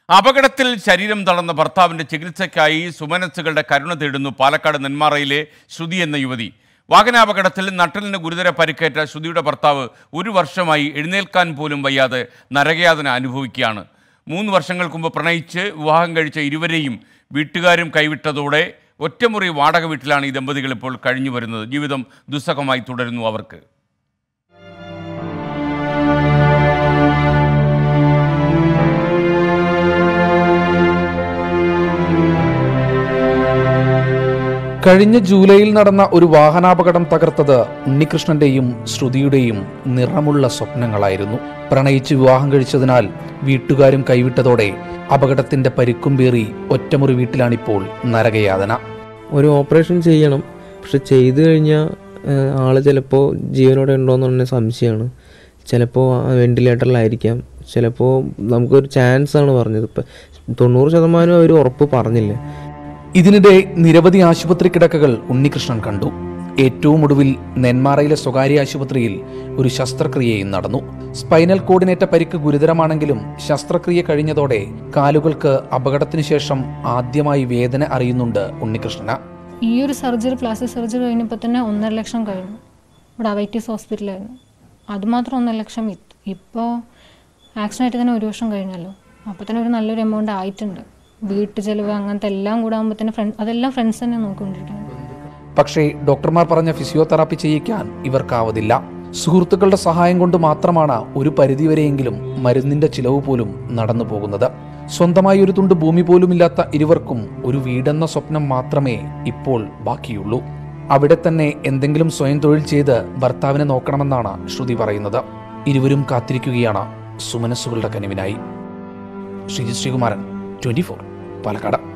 അപകടത്തിൽ ശരീരം തളർന്ന ഭർത്താവിന്റെ ചികിത്സയ്ക്കായി സുമനസ്സുകളുടെ കരുണ തേടുന്നു പാലക്കാട് നെന്മാറയിലെ ശ്രുതി എന്ന യുവതി വാഹനാപകടത്തിൽ നട്ടലിന് ഗുരുതര പരിക്കേറ്റ ശ്രുതിയുടെ ഭർത്താവ് ഒരു വർഷമായി എഴുന്നേൽക്കാൻ പോലും വയ്യാതെ നരകയാതന അനുഭവിക്കുകയാണ് മൂന്ന് വർഷങ്ങൾക്ക് മുമ്പ് പ്രണയിച്ച് വിവാഹം കഴിച്ച ഇരുവരെയും വീട്ടുകാരും കൈവിട്ടതോടെ ഒറ്റമുറി വാടക വീട്ടിലാണ് ഈ ദമ്പതികൾ ഇപ്പോൾ കഴിഞ്ഞു വരുന്നത് ജീവിതം ദുസ്സഹമായി തുടരുന്നു അവർക്ക് കഴിഞ്ഞ ജൂലൈയിൽ നടന്ന ഒരു വാഹനാപകടം തകർത്തത് ഉണ്ണികൃഷ്ണന്റെയും ശ്രുതിയുടെയും നിറമുള്ള സ്വപ്നങ്ങളായിരുന്നു പ്രണയിച്ച് വിവാഹം കഴിച്ചതിനാൽ വീട്ടുകാരും കൈവിട്ടതോടെ അപകടത്തിന്റെ പരിക്കും പേറി ഒറ്റമുറി വീട്ടിലാണിപ്പോൾ നരകയാതന ഒരു ഓപ്പറേഷൻ ചെയ്യണം പക്ഷെ ചെയ്തു കഴിഞ്ഞാൽ ആൾ ചിലപ്പോൾ ജീവനോടെ ഉണ്ടോയെന്ന് പറഞ്ഞ സംശയമാണ് ചിലപ്പോൾ വെന്റിലേറ്ററിലായിരിക്കാം ചിലപ്പോൾ നമുക്കൊരു ചാൻസ് ആണ് പറഞ്ഞത് ഇപ്പം തൊണ്ണൂറ് ശതമാനം അവർ ഉറപ്പ് പറഞ്ഞില്ല ഇതിനിടെ നിരവധി ആശുപത്രി കിടക്കകൾ ഉണ്ണികൃഷ്ണൻ കണ്ടു ഏറ്റവും ഒടുവിൽ നെന്മാറയിലെ സ്വകാര്യ ആശുപത്രിയിൽ ഒരു ശസ്ത്രക്രിയയും നടന്നു സ്പൈനൽ കോർഡിനേറ്റ പരിക്ക് ഗുരുതരമാണെങ്കിലും ശസ്ത്രക്രിയ കഴിഞ്ഞതോടെ കാലുകൾക്ക് അപകടത്തിന് ശേഷം ആദ്യമായി വേദന അറിയുന്നുണ്ട് ഉണ്ണികൃഷ്ണന് ഈ ഒരു സർജറി പ്ലാസ്റ്റിക് സർജറി കഴിഞ്ഞപ്പോൾ തന്നെ ഒന്നര ലക്ഷം കഴിഞ്ഞു ഇവിടെ അവൈറ്റീസ് ഹോസ്പിറ്റലായിരുന്നു അതുമാത്രം ഒന്നര ലക്ഷം ഇപ്പോൾ ആക്സിഡൻ്റ് ആയിട്ട് തന്നെ ഒരു വർഷം കഴിഞ്ഞല്ലോ അപ്പോൾ തന്നെ ഒരു നല്ലൊരു എമൗണ്ട് ആയിട്ടുണ്ട് വീട്ടു ചെലവ് അങ്ങനത്തെ എല്ലാം കൂടെ ആകുമ്പോൾ തന്നെ ഫ്രണ്ട് അതെല്ലാം ഫ്രണ്ട്സ് തന്നെ നോക്കിക്കൊണ്ടിരിക്കുന്നത് പക്ഷേ ഡോക്ടർമാർ പറഞ്ഞ ഫിസിയോതെറാപ്പി ചെയ്യിക്കാൻ ഇവർക്കാവതില്ല സുഹൃത്തുക്കളുടെ സഹായം കൊണ്ട് മാത്രമാണ് ഒരു പരിധിവരെയെങ്കിലും മരുന്നിന്റെ ചിലവ് പോലും നടന്നു പോകുന്നത് സ്വന്തമായി ഒരു തുണ്ട് ഭൂമി പോലുമില്ലാത്ത ഇരുവർക്കും ഒരു വീടെന്ന സ്വപ്നം മാത്രമേ ഇപ്പോൾ ബാക്കിയുള്ളൂ അവിടെ തന്നെ എന്തെങ്കിലും സ്വയം തൊഴിൽ ചെയ്ത് ഭർത്താവിനെ നോക്കണമെന്നാണ് ശ്രുതി പറയുന്നത് ഇരുവരും കാത്തിരിക്കുകയാണ് സുമനസ്സുകളുടെ കനിവിനായി ശ്രീജിത് ശ്രീകുമാരൻ ട്വന്റി ഫോർ പാലക്കാട്